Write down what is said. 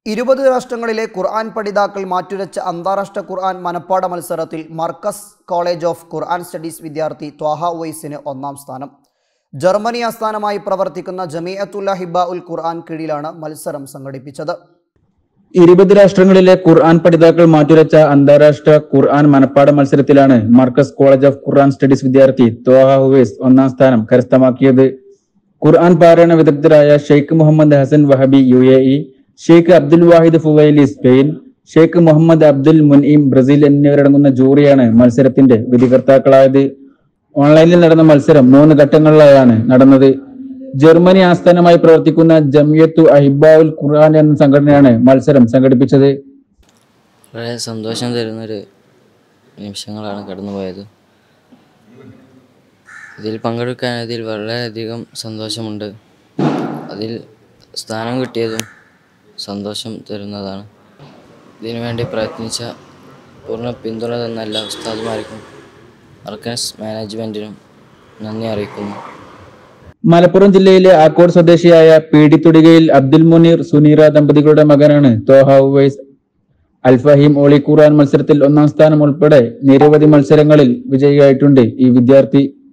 ഇരുപത് രാഷ്ട്രങ്ങളിലെ ഖുർആൻ പഠിതാക്കൾ മാറ്റുരച്ച അന്താരാഷ്ട്ര ഖുർആൻ മനപ്പാട മത്സരത്തിൽ Markaz college of Quran studies വിദ്യാർത്ഥി ത്വാഹ ഉവൈസിന് ഒന്നാം സ്ഥാനം ജർമ്മനി ആസ്ഥാനമായി പ്രവർത്തിക്കുന്ന ജമീഅത്തുല്ല ഹിബ ഉൽ ഖുർആൻ കീഴിലാണ് മത്സരം സംഘടിപ്പിച്ചത് ഇരുപത് രാഷ്ട്രങ്ങളിലെ ഖുർആൻ പഠിതാക്കൾ മാറ്റുരച്ച അന്താരാഷ്ട്ര ഖുർആൻ മനപ്പാട മത്സരത്തിലാണ് Markaz college of Quran studies വിദ്യാർത്ഥി ത്വാഹ ഹുവൈസ് ഒന്നാം സ്ഥാനം കരസ്ഥമാക്കിയത് ഖുർആൻ പാരായണ വിദഗ്ധരായ Sheikh Muhammad Hasan Wahbi U A E Sheikh Abdul Wahid Fuwaili Spain Sheikh Muhammad Abdul Munim Brazil എന്നിവരടങ്ങുന്ന ജൂറിയാണ് മത്സരത്തിന്റെ വിധികർത്താക്കളായത് ഓൺലൈനിൽ നടന്ന മത്സരം മൂന്ന് ഘട്ടങ്ങളിലായാണ് നടന്നത് ജർമ്മനി ആസ്ഥാനമായി പ്രവർത്തിക്കുന്ന ജമിയത്തു അഹിബാവുൽ ഖുർആൻ എന്ന സംഘടനയാണ് മത്സരം സംഘടിപ്പിച്ചത് വളരെ സന്തോഷം തരുന്നൊരു നിമിഷങ്ങളാണ് കടന്നുപോയത് ഇതിൽ പങ്കെടുക്കാനതിൽ വളരെയധികം സന്തോഷമുണ്ട് അതിൽ സ്ഥാനം കിട്ടിയതും സന്തോഷം തരുന്നതാണ് ഇതിനുവേണ്ടി പ്രയത്നിച്ച പൂർണ്ണ പിന്തുണ തന്ന എല്ലാ ഉസ്താദുമാർക്കും അർക്കൻസ് മാനേജ്മെൻറ്റിനും നന്ദി അറിയിക്കുന്നു മലപ്പുറം ജില്ലയിലെ ആക്കോട് സ്വദേശിയായ പീഡിത്തുടികയിൽ അബ്ദുൽ മുനീർ സുനീറ ദമ്പതികളുടെ മകനാണ് തോഹ ഉവൈസ് അൽഫഹീം ഓളി ഖുർആൻ മത്സരത്തിൽ ഒന്നാം സ്ഥാനം ഉൾപ്പെടെ നിരവധി മത്സരങ്ങളിൽ വിജയിയായിട്ടുണ്ട് ഈ വിദ്യാർത്ഥി